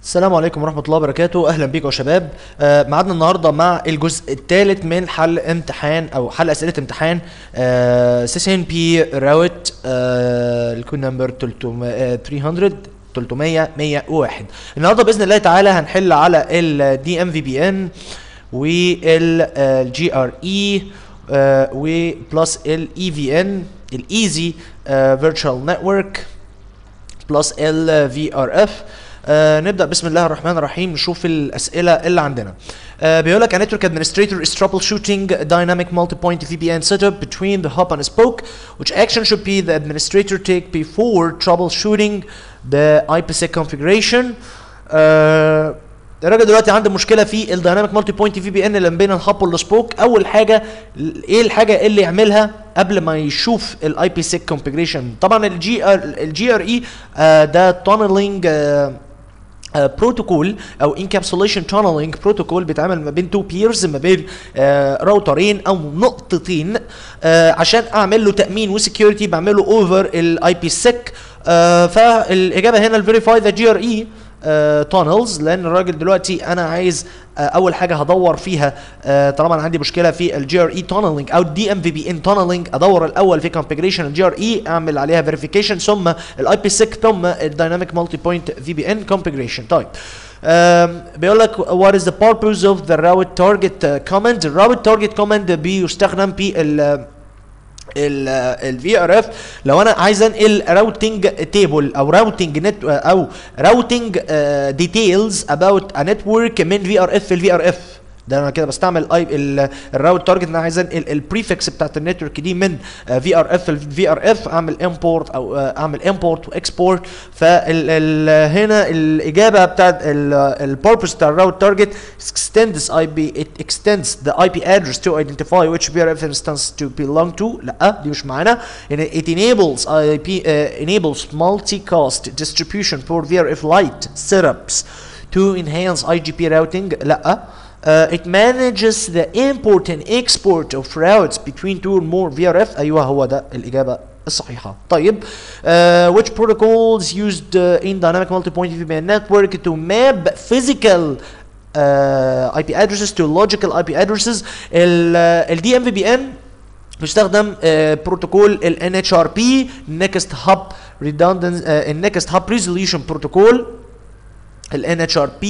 السلام عليكم ورحمة الله وبركاته أهلا بيكم يا شباب آه معادنا النهاردة مع الجزء الثالث من حل امتحان أو حل أسئلة امتحان آه سي ان بي راوت آه الكود نمبر 300 300 300 101 النهارده باذن الله تعالى هنحل على الدي ام في بي ان والجي ار اي وبلس الاي في ان الايزي فيرتشوال نتورك بلس ال في ار اف آه نبدا بسم الله الرحمن الرحيم نشوف الاسئله اللي عندنا آه بيقول لك a network administrator is troubleshooting a dynamic multi-point VPN setup between the hub and spoke which action should be the administrator take before troubleshooting the IPsec configuration آه الراجل دلوقتي عنده مشكله في الدايناميك مالتي بوينت في بي ان اللي بين الهاب والسبوك اول حاجه ايه الحاجه اللي يعملها قبل ما يشوف الاي بي سيك كونفيجريشن طبعا الجي ار الجي ار اي ده تونلينج بروتوكول او انكابسوليشن تونلينج بروتوكول بيتعمل ما بين تو بيرز ما بين آه راوترين او نقطتين آه عشان اعمل له تامين وسكيورتي بعمله اوفر الاي بي سيك فالاجابه هنا الفيريفاي ذا جي ار اي تونلز لان الراجل دلوقتي انا عايز uh, اول حاجه هدور فيها uh, طالما انا عندي مشكله في الجي ار اي تونلينج او الدي ام في بي ان تونلينج ادور الاول في كونفيجريشن الجي ار اي اعمل عليها فيريفيكيشن ثم الاي بي سيك ثم الدايناميك مالتي بوينت في بي ان كونفيجريشن طيب Um, بيقول لك what is the purpose of the route target uh, command الراوت target command بيستخدم في ال الفي ار اف لو انا عايز انقل راوتنج تيبل او راوتنج نت او راوتنج ديتيلز اباوت ا نتورك من في ار اف الفي ار اف ده انا كده بستعمل اي الراوت تارجت انا عايز انقل البريفكس بتاعت النتورك دي من في ار اف الفي ار اف اعمل امبورت او اعمل امبورت واكسبورت فهنا الاجابه بتاعت البurpose بتاع الراوت تارجت extends IP it extends the IP address to identify which VRF instance to belong to لا دي مش معانا يعني it enables IP uh, enables multicast distribution for VRF light setups to enhance IGP routing لا Uh, it manages the import and export of routes between two or more VRF ايوه هو ده الاجابه الصحيحه طيب uh, which protocols used uh, in dynamic multi-point VPN network to map physical uh, IP addresses to logical IP addresses ال دي ام في بي ان بيستخدم بروتوكول ال NHRP Next Hub Redundant النكست هاب ريزوليوشن بروتوكول ال NHRP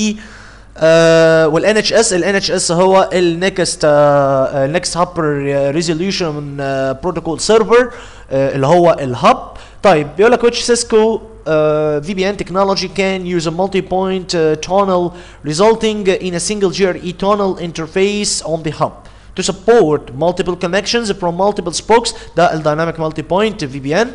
والان اتش اس الان اتش اس هو النكست النكست هاب ريزوليوشن بروتوكول سيرفر اللي هو الهاب طيب بيقول لك which Cisco uh, VPN technology can use a multi-point uh, tunnel resulting in a single GRE tunnel interface on the hub to support multiple connections from multiple spokes ده الديناميك مالتي بوينت VPN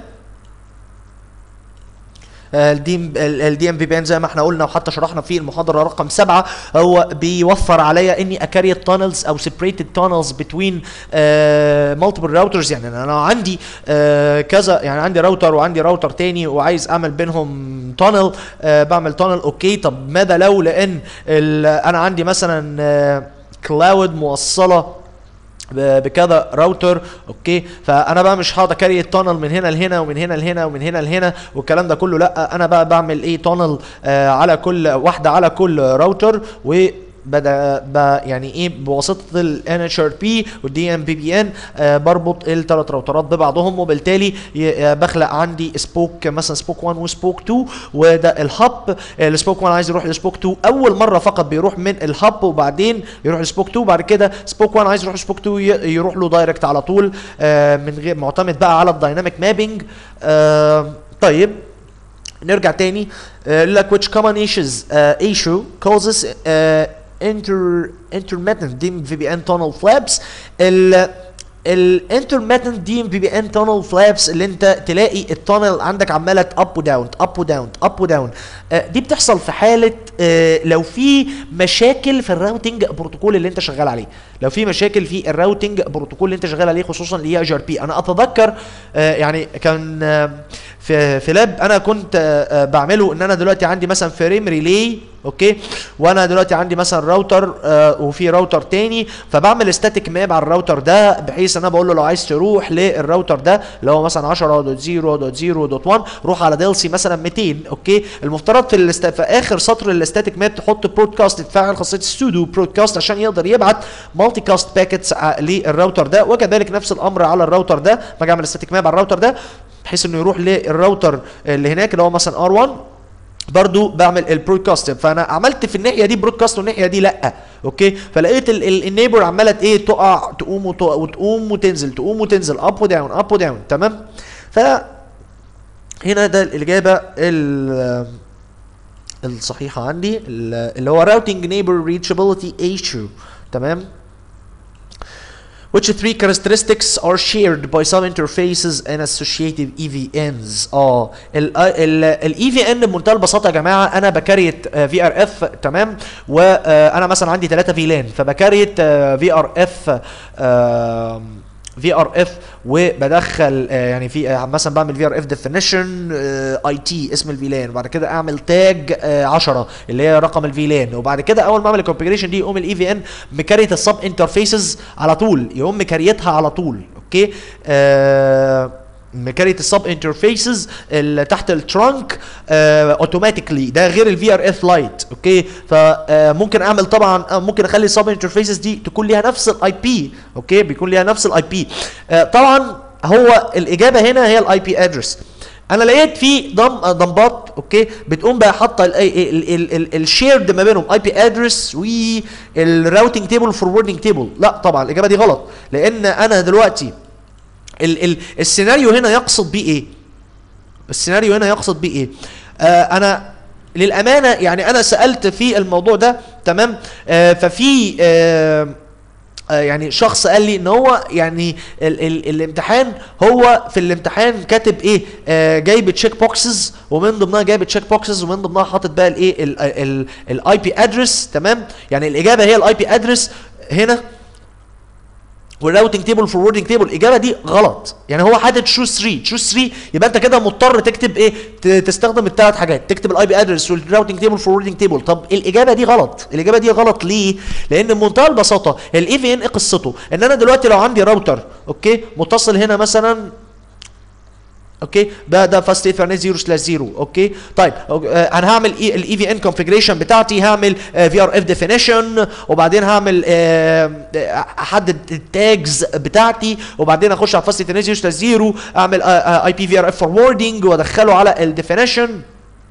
الدي الدي ام في بي ان زي ما احنا قلنا وحتى شرحنا في المحاضره رقم سبعة هو بيوفر عليا اني اكاري تانلز او سيبريتد تانلز بتوين مالتيبل راوترز يعني انا عندي uh, كذا يعني عندي راوتر وعندي راوتر تاني وعايز اعمل بينهم تانل uh, بعمل تانل اوكي طب ماذا لو لان انا عندي مثلا كلاود uh, موصله بكذا راوتر اوكي فانا بقى مش هقعد اكاري التانل من هنا لهنا ومن هنا لهنا ومن هنا لهنا والكلام ده كله لا انا بقى بعمل ايه تانل آه على كل واحده على كل راوتر و بدا يعني ايه بواسطه ال NHRP والدي ام بي بي ان بربط الثلاث راوترات ببعضهم وبالتالي بخلق عندي سبوك مثلا سبوك 1 وسبوك 2 وده الهب السبوك 1 عايز يروح لسبوك 2 اول مره فقط بيروح من الهب وبعدين يروح لسبوك 2 بعد كده سبوك 1 عايز يروح لسبوك 2 يروح له دايركت على طول من غير معتمد بقى على الدايناميك مابينج طيب نرجع تاني لك which common issues uh, issue causes uh, inter intermittent DMVPN tunnel flaps ال الانترميتنت دي ام في بي ان تانل فلابس اللي انت تلاقي التانل عندك عماله اب وداون اب وداون اب وداون دي بتحصل في حاله آه لو في مشاكل في الراوتنج بروتوكول اللي انت شغال عليه لو في مشاكل في الراوتنج بروتوكول اللي انت شغال عليه خصوصا اللي هي جي ار بي انا اتذكر آه يعني كان آه في في لاب انا كنت آه آه بعمله ان انا دلوقتي عندي مثلا فريم ريلي اوكي وانا دلوقتي عندي مثلا راوتر آه وفي راوتر تاني فبعمل ستاتيك ماب على الراوتر ده بحيث ان انا بقول له لو عايز تروح للراوتر ده اللي هو مثلا 10.0.0.1 روح على ديلسي مثلا 200 اوكي المفترض في, الاست... في اخر سطر الاستاتيك ماب تحط برودكاست تفعل خاصيه السودو برودكاست عشان يقدر يبعت مالتي كاست باكيتس للراوتر ده وكذلك نفس الامر على الراوتر ده باجي اعمل ستاتيك ماب على الراوتر ده بحيث انه يروح للراوتر اللي هناك اللي هو مثلا ار1 برضو بعمل البرودكاست فانا عملت في الناحيه دي برودكاست والناحيه دي لا اوكي فلقيت النيبر عماله ايه تقع تقوم وتقع وتقوم وتنزل تقوم وتنزل اب وداون اب وداون تمام ف هنا ده الاجابه الصحيحه عندي اللي هو راوتنج نيبر ريتشابيلتي ايشو تمام Which three characteristics are shared by some interfaces and associated EVNs؟ اه ال ال EVN بمنتهى البساطة يا جماعة أنا بكريت في ار اف تمام وأنا مثلا عندي 3 فيلان فبكريت في ار اف في ار اف وبدخل آه يعني في آه مثلا بعمل في ار اف ديفينيشن اي تي اسم الفيلان وبعد كده اعمل تاج 10 اللي هي رقم الفيلان وبعد كده اول ما اعمل الكونفيجريشن دي يقوم الاي في ان مكريت السب انترفيسز على طول يقوم مكريتها على طول اوكي آه ميكانية السب انترفيسز اللي تحت الترانك اوتوماتيكلي ده غير الفي ار اف لايت اوكي فممكن اعمل طبعا ممكن اخلي السب انترفيسز دي تكون ليها نفس الاي بي اوكي بيكون ليها نفس الاي بي طبعا هو الاجابه هنا هي الاي بي ادرس انا لقيت في ضم ضمبات اوكي بتقوم بقى حاطه الشيرد ما بينهم اي بي ادرس والراوتنج تيبل فوروردنج تيبل لا طبعا الاجابه دي غلط لان انا دلوقتي ال ال السيناريو هنا يقصد بيه ايه السيناريو هنا يقصد بيه ايه آه انا للامانه يعني انا سالت في الموضوع ده تمام آه ففي آه آه يعني شخص قال لي ان هو يعني ال ال الامتحان هو في الامتحان كاتب ايه آه جايب تشيك بوكسز ومن ضمنها جايب تشيك بوكسز ومن ضمنها حاطط بقى الايه الاي بي ادرس تمام يعني الاجابه هي الاي بي ادرس هنا والراوتنج تيبل والفوروردنج تيبل الاجابه دي غلط يعني هو حاطط تشوز 3 تشوز 3 يبقى انت كده مضطر تكتب ايه تستخدم الثلاث حاجات تكتب الاي بي ادرس والراوتنج تيبل والفوروردنج تيبل طب الاجابه دي غلط الاجابه دي غلط ليه لان بمنتهى البساطه الاي في ان ايه قصته ان انا دلوقتي لو عندي راوتر اوكي متصل هنا مثلا اوكي ده ده فاست ايثرنت 0 سلاش 0 اوكي طيب آه انا هعمل اي الاي في ان كونفيجريشن بتاعتي هعمل في ار اف ديفينيشن وبعدين هعمل آه احدد التاجز بتاعتي وبعدين اخش على فاست ايثرنت 0 سلاش 0 اعمل اي بي في ار اف فوروردنج وادخله على الديفينيشن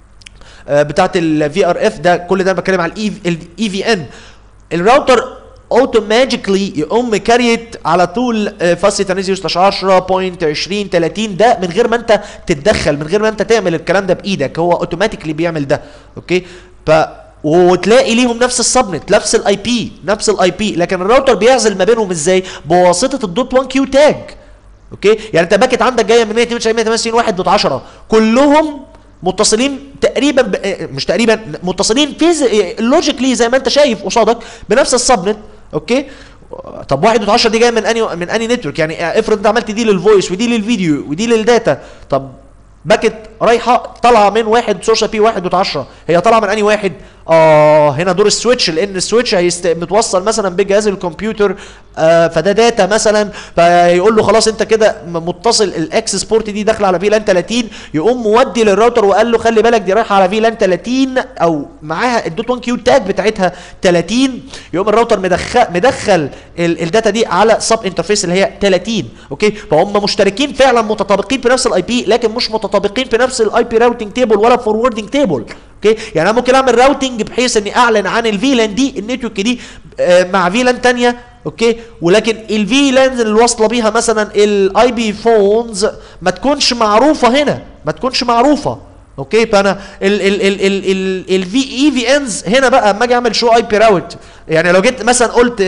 آه بتاعت الفي ار اف ده كل ده بتكلم على الاي في ان الراوتر اوتوماتيكلي يقوم كاريت على طول فاست تنزيل 16 بوينت 20 30 ده من غير ما انت تتدخل من غير ما انت تعمل الكلام ده بايدك هو اوتوماتيكلي بيعمل ده اوكي ف وتلاقي ليهم نفس السبنت نفس الاي بي نفس الاي بي لكن الراوتر بيعزل ما بينهم ازاي بواسطه الدوت 1 كيو تاج اوكي يعني انت باكت عندك جايه من 192 168 1 دوت 10 كلهم متصلين تقريبا ب... مش تقريبا متصلين فيز لوجيكلي زي ما انت شايف قصادك بنفس السبنت اوكي طب 1 10 دي جايه من اني من اني نتورك يعني افرض انت عملت دي للفويس ودي للفيديو ودي للداتا طب باكت رايحه طالعه من واحد سورس بي 1 10 هي طالعه من اني واحد اه هنا دور السويتش لان السويتش هيست... متوصل مثلا بجهاز الكمبيوتر آه فده داتا مثلا فيقول له خلاص انت كده متصل الاكسس بورت دي داخله على في لان 30 يقوم مودي للراوتر وقال له خلي بالك دي رايحه على في لان 30 او معاها الدوت 1 كيو تاج بتاعتها 30 يقوم الراوتر مدخل مدخل الداتا دي على سب انترفيس اللي هي 30 اوكي فهم مشتركين فعلا متطابقين في نفس الاي بي لكن مش متطابقين في نفس الاي بي راوتنج تيبل ولا فوروردنج تيبل اوكي يعني انا ممكن اعمل راوتنج بحيث اني اعلن عن الفيلان دي النتورك دي آه مع فيلان ثانيه اوكي ولكن الفيلانز اللي واصله بيها مثلا الاي بي فونز ما تكونش معروفه هنا ما تكونش معروفه اوكي فانا ال ال ال ال ال الفي اي في انز هنا بقى اما اجي اعمل شو اي بي راوت يعني لو جيت مثلا قلت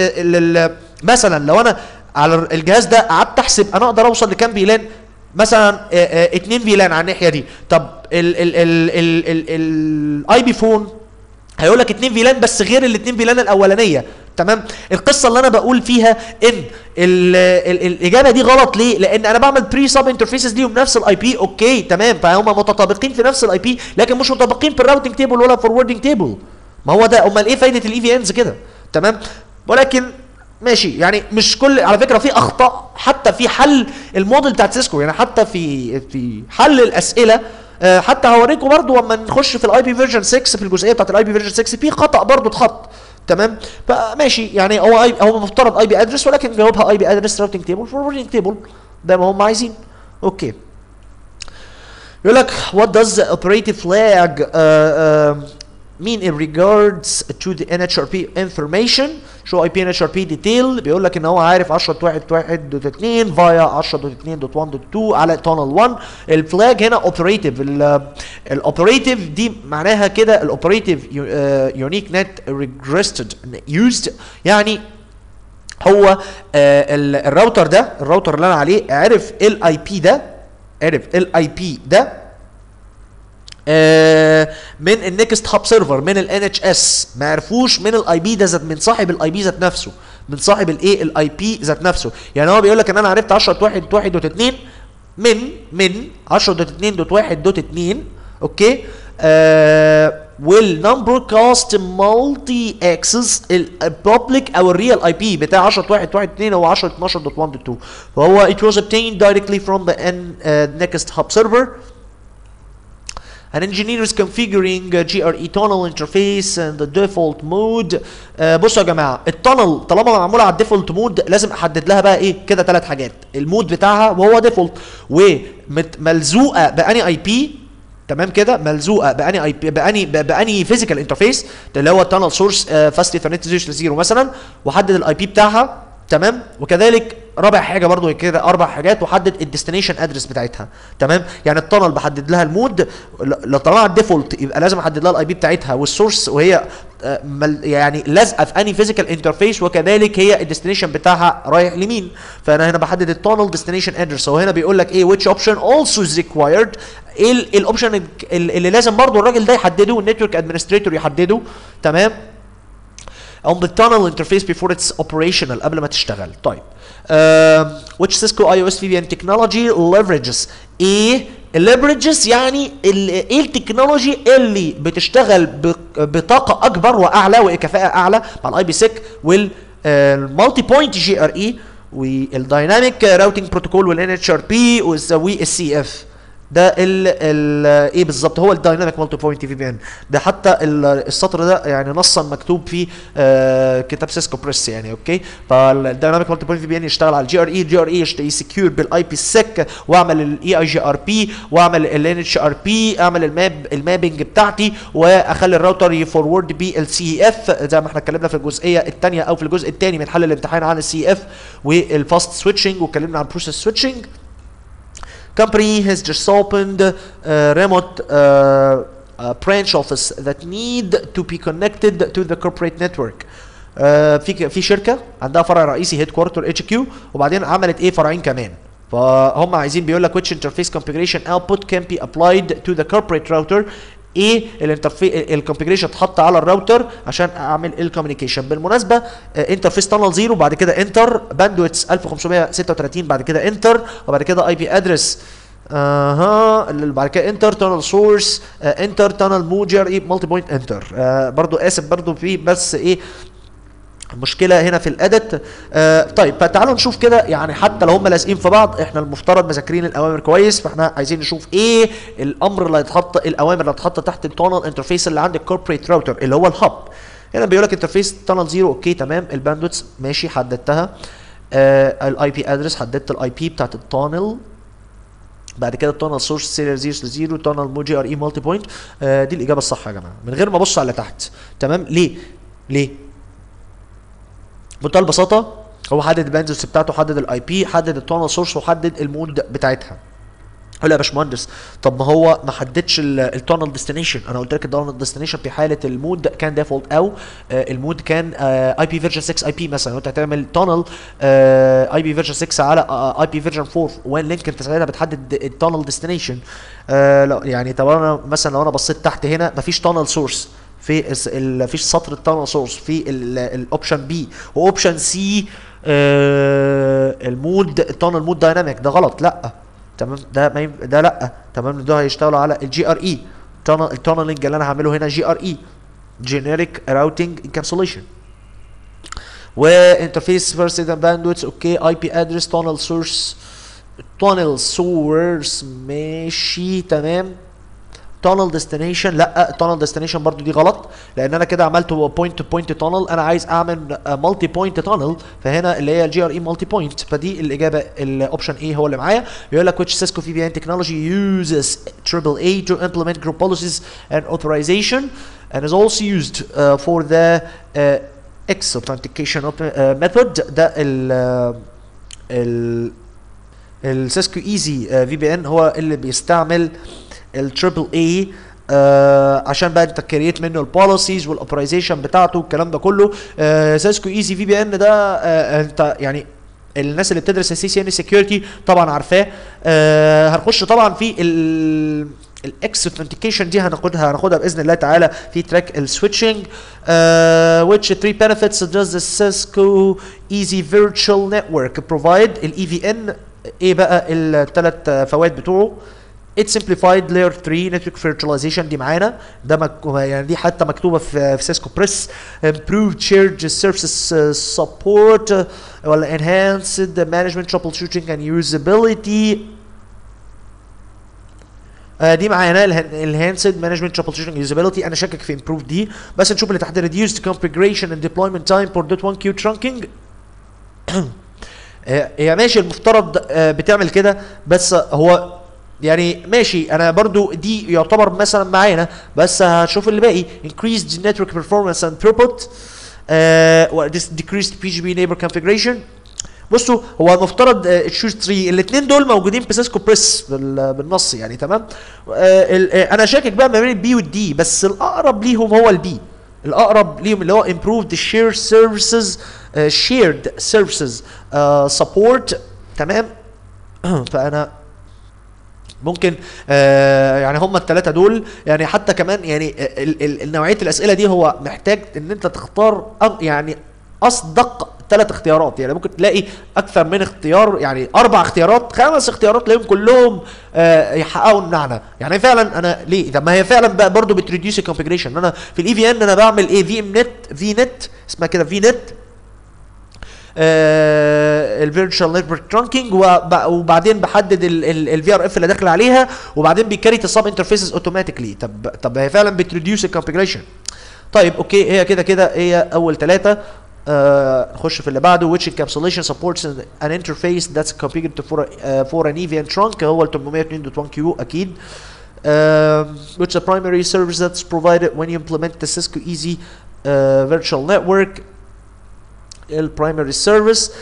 مثلا لو انا على الجهاز ده قعدت احسب انا اقدر اوصل لكام فيلان مثلا اتنين فيلان على الناحيه دي طب الاي بي فون هيقول لك اتنين فيلان بس غير الاتنين فيلان الاولانيه تمام القصه اللي انا بقول فيها ان ال ال الاجابه دي غلط ليه لان انا بعمل بري سب انترفيسز ليهم نفس الاي بي اوكي تمام فهم متطابقين في نفس الاي بي لكن مش متطابقين في الراوتنج تيبل ولا فوروردنج تيبل ما هو ده امال ايه فايده الاي في انز كده تمام ولكن ماشي يعني مش كل على فكره في اخطاء حتى في حل الموديل بتاعت سيسكو يعني حتى في في حل الاسئله آه، حتى هوريكم برضو لما نخش في الاي بي فيرجن 6 في الجزئيه بتاعت الاي بي فيرجن 6 في خطا برضو اتحط تمام فماشي يعني هو اي هو مفترض اي بي ادرس ولكن جاوبها اي بي ادرس راوتنج تيبل فوروردنج تيبل ده ما هم عايزين اوكي يقول لك what does the operative flag uh, uh, mean in regards to the NHRP information show IP NHRP detail بيقول لك ان هو عارف 10.1.1.2 via 10.2.1.2 على tunnel 1 الفلاج هنا operative الاوبريتيف دي معناها كده الاوبريتيف unique net requested used يعني هو آه ال- الراوتر ده الراوتر اللي انا عليه عرف الاي بي ده عرف الاي بي ده آه، من النكست هاب سيرفر من الان اتش اس ما عرفوش من الاي بي ده ذات من صاحب الاي بي ذات نفسه من صاحب الايه الاي بي ذات نفسه يعني هو بيقول لك ان انا عرفت 10.1.1.2 من من 10.2.1.2 اوكي آه والنمبر كاست مالتي اكسس البابليك او الريال اي بي بتاع 10.1.1.2 هو 10.12.1.2 فهو it was obtained directly from the N, uh, next hub server An engineer is configuring uh, GRE tunnel interface and the default mode. آه بصوا يا جماعه التانل طالما معموله على الديفولت مود لازم احدد لها بقى ايه كده ثلاث حاجات المود بتاعها وهو ديفولت وملزوقه باني اي بي تمام كده ملزوقه باني اي بي باني ب- باني فيزيكال انترفيس اللي هو التانل سورس فاست ايثرنت 0 مثلا وحدد الاي بي بتاعها تمام وكذلك رابع حاجه برضو كده اربع حاجات وحدد الديستنيشن ادرس بتاعتها تمام يعني التانل بحدد لها المود ل- لو طلعت الديفولت يبقى لازم احدد لها الاي بي بتاعتها والسورس وهي آه، مل- يعني لازقه في اني فيزيكال انترفيس وكذلك هي الديستنيشن بتاعها رايح لمين فانا هنا بحدد التانل ديستنيشن ادرس هو هنا بيقول لك ايه which option also is required ايه ال- الاوبشن ال- اللي لازم برضو الراجل ده يحدده النتورك ادمنستريتور يحدده تمام on the tunnel interface before it's operational قبل ما تشتغل طيب um, which Cisco iOS VPN technology leverages ايه leverages يعني ال- ايه التكنولوجي اللي بتشتغل ب- بطاقه اكبر واعلى وكفاءه اعلى مع الاي بي سيك والمالتي بوينت جي ار اي والدايناميك راوتنج بروتوكول والان اتش ار بي والسي اف ده ال ال ايه بالظبط هو الدايناميك مالتي بوينت في بي ان ده حتى ال- السطر ده يعني نصا مكتوب في آه كتاب سيسكو بريس يعني اوكي فالدايناميك مالتي بوينت في بي ان يشتغل على الجي ار اي الجي ار اي يسكيور بالاي بي سيك واعمل الاي اي جي ار بي واعمل الان اتش ار بي اعمل الماب المابنج بتاعتي واخلي الراوتر يفورورد بالسي اف زي ما احنا اتكلمنا في الجزئيه الثانيه او في الجزء الثاني من حل الامتحان عن السي اف والفاست سويتشنج واتكلمنا عن البروسيس سويتشنج company has just opened a remote uh, uh, branch office that need to be connected to the corporate network. Uh, في في شركه عندها فرع رئيسي هيد كوارتر اتش كيو وبعدين عملت ايه فرعين كمان فهم عايزين بيقول لك which interface configuration output can be applied to the corporate router ايه الانترفيس الكونفيجريشن اتحط على الراوتر عشان اعمل الكوميونيكيشن بالمناسبه انترفيس تانل زيرو بعد كده انتر باندويتس 1536 بعد كده انتر وبعد كده اي بي ادرس اها اللي بعد كده انتر تانل سورس انتر تانل موجر ايه مالتي بوينت انتر برضو اسف برضو في بس ايه المشكله هنا في الادت آه طيب فتعالوا نشوف كده يعني حتى لو هم لازقين في بعض احنا المفترض مذاكرين الاوامر كويس فاحنا عايزين نشوف ايه الامر اللي هيتحط الاوامر اللي هتتحط تحت التونل انترفيس اللي عند الكوربريت راوتر اللي هو الهب هنا بيقول لك انترفيس تانل زيرو اوكي تمام الباندويتس ماشي حددتها آه الاي بي ادرس حددت الاي بي بتاعت التانل بعد كده التونل سورس سيريال 0 0 تونل مو جي ار اي مالتي بوينت آه دي الاجابه الصح يا جماعه من غير ما ابص على تحت تمام ليه ليه بمنتهى البساطه هو حدد الباندوث بتاعته حدد الاي بي حدد التونل سورس وحدد المود بتاعتها قال يا باشمهندس طب ما هو ما حددش التونل ديستنيشن انا قلت لك التونل ديستنيشن في حاله المود كان ديفولت او آه المود كان اي بي فيرجن 6 اي بي مثلا وانت هتعمل تونل اي بي فيرجن 6 على اي بي فيرجن 4 وين لينك انت ساعتها بتحدد التونل ديستنيشن يعني طب انا مثلا لو انا بصيت تحت هنا مفيش تونل سورس في الس- ال- في سطر التانل سورس في الاوبشن بي واوبشن سي المود التانل مود دايناميك ده غلط لا تمام ده ما ينف- ده لا تمام ده هيشتغلوا على الجي ار اي التانلنج اللي انا هعمله هنا جي ار اي جينيريك راوتنج انكابسوليشن وانترفيس فيرست باندويتس اوكي اي بي ادرس تانل سورس تانل سورس ماشي تمام تانل ديستنيشن لا تانل ديستنيشن برضو دي غلط لان انا كده عملت بوينت تو بوينت تانل انا عايز اعمل مالتي بوينت تانل فهنا اللي هي الجي ار اي مالتي بوينت فدي الاجابه الاوبشن اي هو اللي معايا يقول لك which Cisco VPN technology uses AAA to implement group policies and authorization and is also used uh, for the uh, X authentication op- uh, method ده ال ال السيسكو ايزي في بي ان هو اللي بيستعمل التريبل اي عشان بقى انت كريت منه البوليسيز والاوبرايزيشن بتاعته والكلام ده كله سيسكو ايزي في بي ان ده آه، انت يعني الناس اللي بتدرس السي سي ان سكيورتي طبعا عارفاه آه، هنخش طبعا في ال الاكس اوثنتيكيشن دي هناخدها هناخدها باذن الله تعالى في تراك السويتشنج uh, which three benefits does the Cisco Easy Virtual Network provide الاي في ان ايه بقى الثلاث فوائد بتوعه It simplified layer 3 network virtualization دي معانا ده مك... يعني دي حتى مكتوبه في في سيسكو بريس improved shared services uh, support uh, ولا enhanced management troubleshooting and usability آه دي معانا الهانسد مانجمنت ترابل شوتنج يوزابيلتي انا شاكك في امبروف دي بس نشوف اللي تحت reduced configuration and deployment time for dot 1 queue trunking آه، هي ماشي المفترض آه، بتعمل كده بس هو يعني ماشي انا برضو دي يعتبر مثلا معانا بس هشوف اللي باقي increased network performance and throughput آه و this decreased PGP neighbor configuration بصوا هو المفترض تشوز 3 الاثنين دول موجودين في سيسكو بريس بال- بالنص يعني تمام آه ال- آه، انا شاكك بقى ما بين البي والدي بس الاقرب ليهم هو البي الاقرب ليهم اللي هو improved shared services uh, shared services uh, support تمام فانا ممكن آه يعني هم الثلاثه دول يعني حتى كمان يعني ال- ال- ال- نوعيه الاسئله دي هو محتاج ان انت تختار أغ- يعني اصدق ثلاث اختيارات يعني ممكن تلاقي اكثر من اختيار يعني اربع اختيارات خمس اختيارات تلاقيهم كلهم آه يحققوا المعنى يعني فعلا انا ليه طب ما هي فعلا بقى برضه بتريديوس الكونفجريشن انا في الاي في ان انا بعمل ايه في ام نت في نت اسمها كده في نت الفيرتشوال نتورك ترانكينج وبعدين بحدد الفي ار اف اللي داخل عليها وبعدين بيكريت السب انترفيسز اوتوماتيكلي طب طب هي فعلا بتريديوس الكونفجريشن طيب اوكي هي كده كده هي اول ثلاثه آه نخش في اللي بعده which encapsulation supports an, an interface that's configured for, a, uh, for an EVN trunk هو ال 802.1q اكيد um, which is a primary service that's provided when you implement the Cisco Easy uh, virtual network البرايمري سيرفيس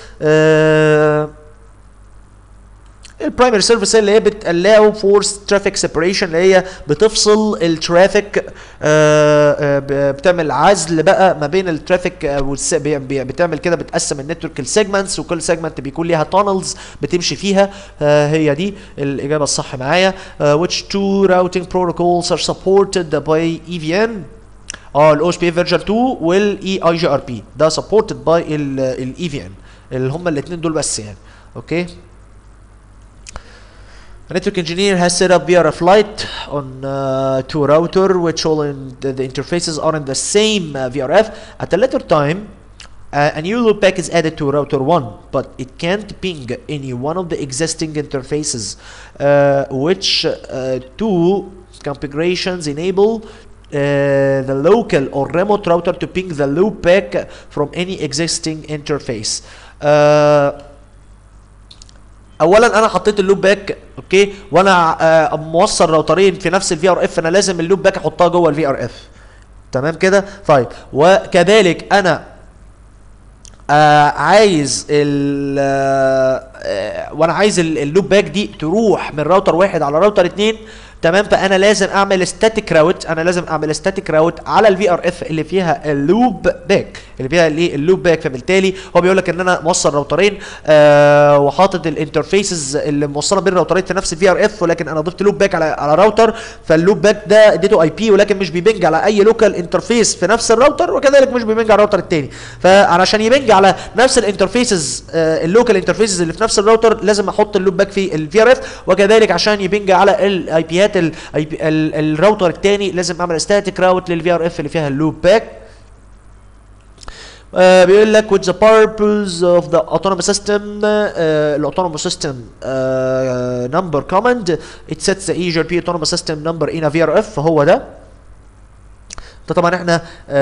البرايمري سيرفيس اللي هي بتالاو فورس ترافيك سيبريشن اللي هي بتفصل الترافيك بتعمل عزل بقى ما بين الترافيك بتعمل كده بتقسم النتورك لسيجمنتس وكل سيجمنت بيكون ليها تانلز بتمشي فيها آه، هي دي الاجابه الصح معايا آه، which two routing protocols are supported by EVN اه الاو اس بي فيرجن 2 والاي اي جي ار بي ده سبورتد باي الاي في ان اللي هم الاثنين دول بس يعني اوكي A network engineer has set up VRF Lite on uh, to a router which all in the, the interfaces are in the same uh, VRF. At a later time, uh, a new loopback is added to router 1, but it can't ping any one of the existing interfaces, uh, which uh, two configurations enable uh, the local or remote router to ping the loopback from any existing interface. Uh, اولا انا حطيت اللوب باك اوكي وانا آه موصل راوترين في نفس الفي ار اف انا لازم اللوب باك احطها جوه الفي ار اف تمام كده طيب وكذلك انا آه عايز ال آه وانا عايز ال- اللوب باك دي تروح من راوتر واحد على راوتر اتنين تمام فانا لازم اعمل ستاتيك راوت انا لازم اعمل ستاتيك راوت على الفي ار اف اللي فيها اللوب باك اللي فيها الايه اللوب باك فبالتالي هو بيقول لك ان انا موصل راوترين آه وحاطط الانترفيسز اللي موصله بين الراوترين في نفس الفي ار اف ولكن انا ضفت لوب باك على على راوتر فاللوب باك ده اديته اي بي ولكن مش بيبنج على اي لوكال انترفيس في نفس الراوتر وكذلك مش بيبنج على الراوتر الثاني فعلشان يبنج على نفس الانترفيسز آه اللوكال انترفيسز اللي في نفس الراوتر لازم احط اللوب باك في الفي ار اف وكذلك عشان يبنج على الاي بيات الراوتر الثاني لازم اعمل ستاتيك راوت للفي ار اف اللي فيها اللوب باك Uh, بيقول لك with the purpose of the autonomous system uh, autonomous system uh, number command it sets the EGRP autonomous system number in a VRF فهو ده ده طبعا احنا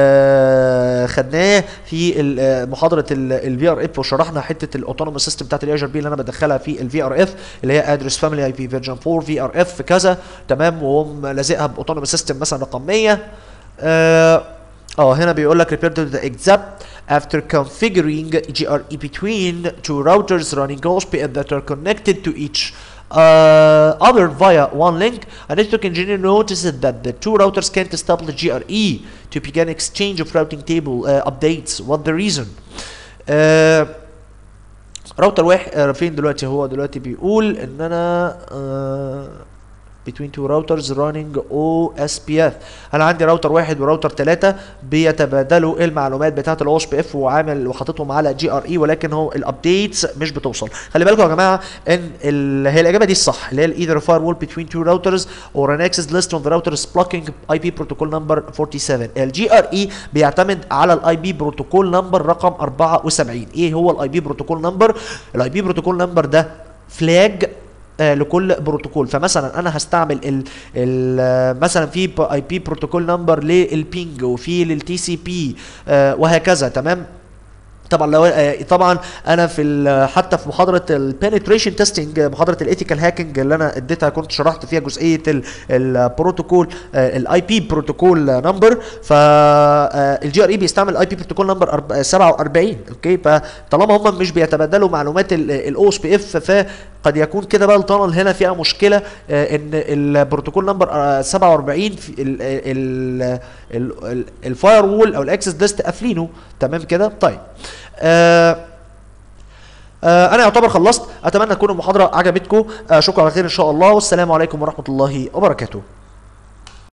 آه خدناه في ال- آه، محاضره الفي ار اف وشرحنا حته الاوتونوموس سيستم بتاعت الاي ار بي اللي انا بدخلها في الفي ار اف اللي هي ادرس فاميلي اي بي فيرجن 4 في ار اف كذا تمام وهم لازقها باوتونوموس سيستم مثلا رقم 100 اه اه هنا بيقول لك repair to the exact after configuring GRE between two routers running OSPF that are connected to each uh, other via one link, a network engineer noticed that the two routers can't establish GRE to begin exchange of routing table uh, updates. What the reason? Uh, راوتر واحد آه، فين دلوقتي هو دلوقتي بيقول ان انا آه between two routers running OSPF انا عندي راوتر واحد وراوتر ثلاثة بيتبادلوا المعلومات بتاعه الاو اس بي اف وعامل وحاططهم على جي ار اي ولكن هو الابديتس مش بتوصل خلي بالكم يا جماعه ان ال... هي الاجابه دي الصح اللي هي either firewall between two routers or an access list on the router is blocking IP protocol number 47 الجي ار اي بيعتمد على الاي بي بروتوكول نمبر رقم 74 ايه هو الاي بي بروتوكول نمبر الاي بي بروتوكول نمبر ده فلاج آه لكل بروتوكول فمثلا انا هستعمل ال ال آه، مثلا في اي بي بروتوكول نمبر للبينج وفي للتي سي بي وهكذا تمام طبعا لو آه، طبعا انا في ال- حتى في محاضره البنتريشن تيستنج محاضره الايثيكال هاكينج اللي انا اديتها كنت شرحت فيها جزئيه البروتوكول الاي بي بروتوكول نمبر فالجي ار اي بيستعمل الاي بي بروتوكول نمبر 47 اوكي فطالما هم مش بيتبادلوا معلومات الاو اس بي اف فقد يكون كده بقى التانل هنا فيها مشكله آه، ان البروتوكول نمبر آه، 47 في ال- ال- ال- ال- الفاير وول او الاكسس ليست قافلينه تمام كده طيب آه آه انا يعتبر خلصت اتمنى تكون المحاضره عجبتكم اشوفكم على خير ان شاء الله والسلام عليكم ورحمه الله وبركاته